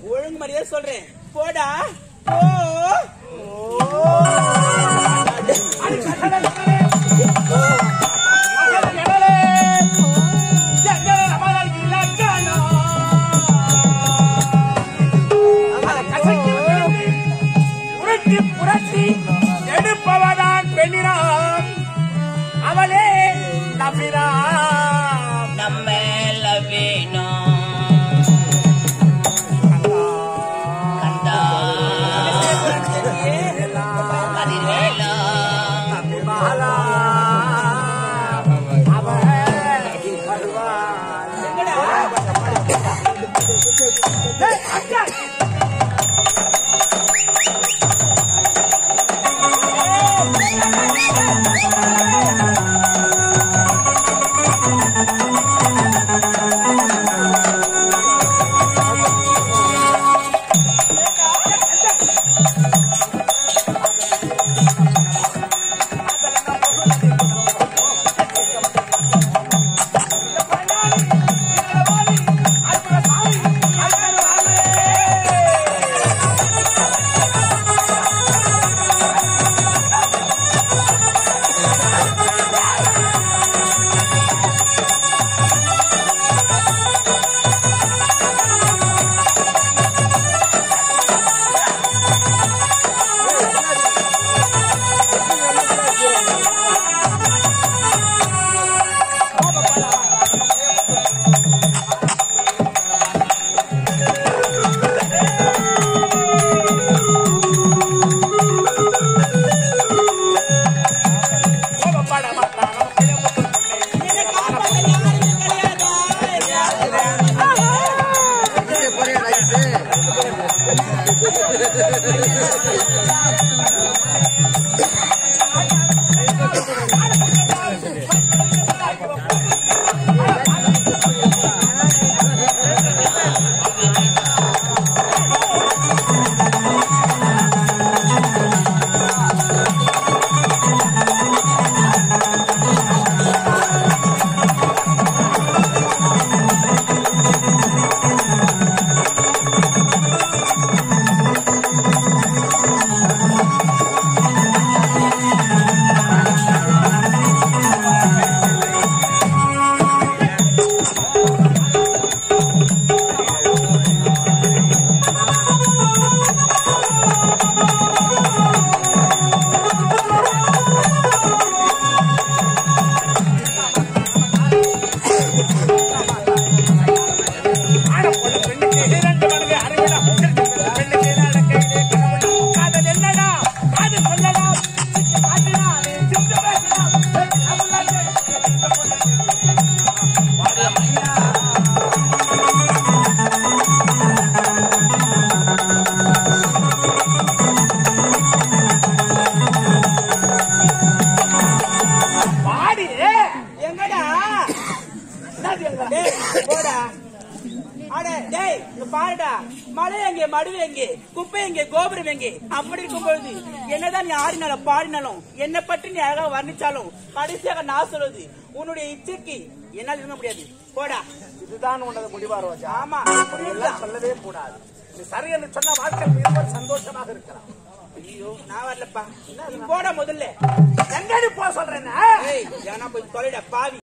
ஒழுங்கு மரியாதை சொல்றேன் போடா போ உருட்டி புரட்டி எடுப்பவதான் பெண்ணினான் அவளே நபினான் நம்ம வேணும் கண்டா கதிர்வேலா எங்கடா டேய், போடா அட டேய் இங்க பாருடா மலை எங்கே மடுவு எங்கே குப்பை எங்கே கோபுரம் எங்கே அப்படி இருக்கும் பொழுது என்னதான் நீ ஆடினாலும் பாடினாலும் என்னை பற்றி நீ அழகா வர்ணிச்சாலும் கடைசியாக நான் சொல்வது உன்னுடைய இச்சைக்கு என்னால் இருக்க முடியாது போடா இதுதான் உனது முடிவா ரோஜா ஆமா அப்படி எல்லாம் சொல்லவே கூடாது நீ சரி என்று சொன்ன வாழ்க்கை இருவர் சந்தோஷமாக இருக்கலாம் ஐயோ நான் வரலப்பா நீ போடா முதல்ல எங்கடி போ சொல்றேன்னா ஏய் ஏன்னா போய் தொலைடா பாவி